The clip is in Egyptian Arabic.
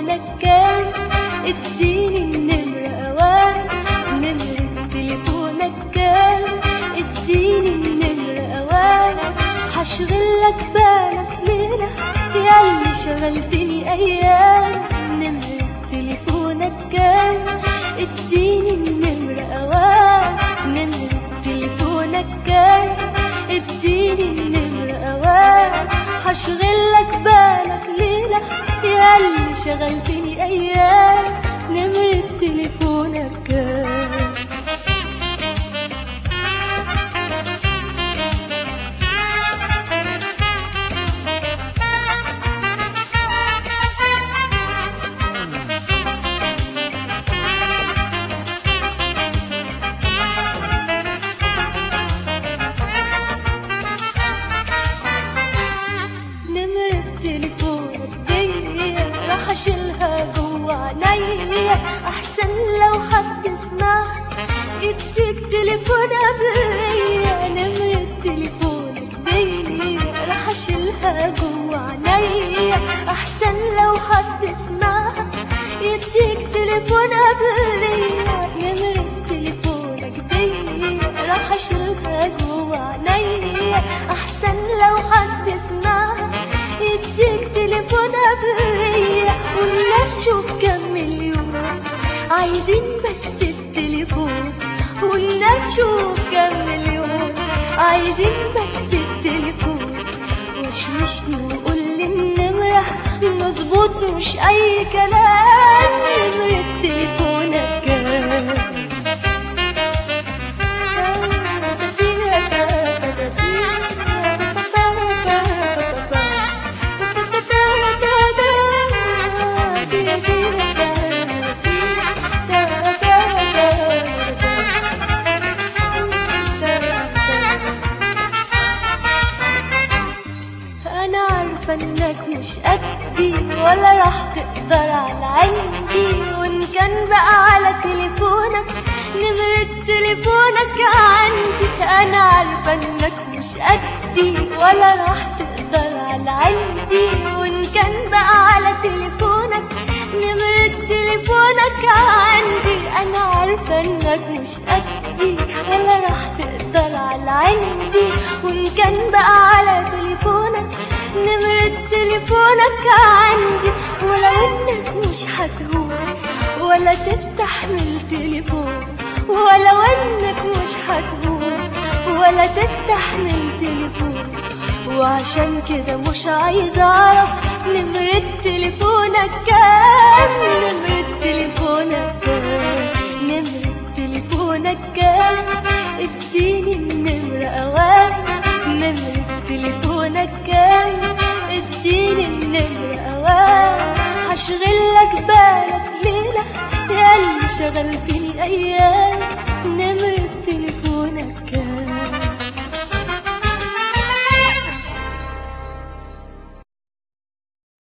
تليفونك كام اديني النمرة اوام نمرة تليفونك كام اديني النمرة اوام هشغلك بالك ليلة ياللي شغلتني ايام نمرة تليفونك كام اديني النمرة اوام نمرة تليفونك كام اديني النمرة اوام هشغلك بالك ليلة ياللي شغلتني ايام نمرة تليفونك كام نمرة تليفونك دي راح اشيلها جوا عينيا احسن لو حد سمعها يديك تليفون قبليا نمرة تليفونك دي راح اشيلها جوا عينيا احسن لو حد سمعها يديك تليفون قبليا نمرة تليفونك دي راح اشيلها جوا عينيا احسن لو حد سمعها يديك تليفون قبليا والناس شوف كم مليون عايزين بس التليفون والناس شوف كم مليون عايزين بس التليفون وشوشني وقول لي النمرة مظبوط مش أي كلام نمرة تليفونك كام أنا عارفة إنك مش قدي ولا راح تقدر على عندي وإن كان بقى على تليفونك نمرة تليفونك عندي أنا عارفة إنك مش قدي ولا راح تقدر على عندي وإن كان بقى على تليفونك نمرة تليفونك عندي أنا عارفة إنك مش قدي ولا راح تقدر على عندي وإن كان بقى على تليفونك نمرة تليفونك عندي ولو إنك مش هتهون ولا تستحمل تليفون ولو إنك مش هتهون ولا تستحمل تليفون وعشان كده مش عايزة أعرف نمرة تليفونك كام نمرة تليفونك كام نمرة تليفونك كام اديني النمرة أوام نمرة تليفونك كام اديني النمرة أوام هشغلك بالك ليلة ياللي شغلتني أيام نمرة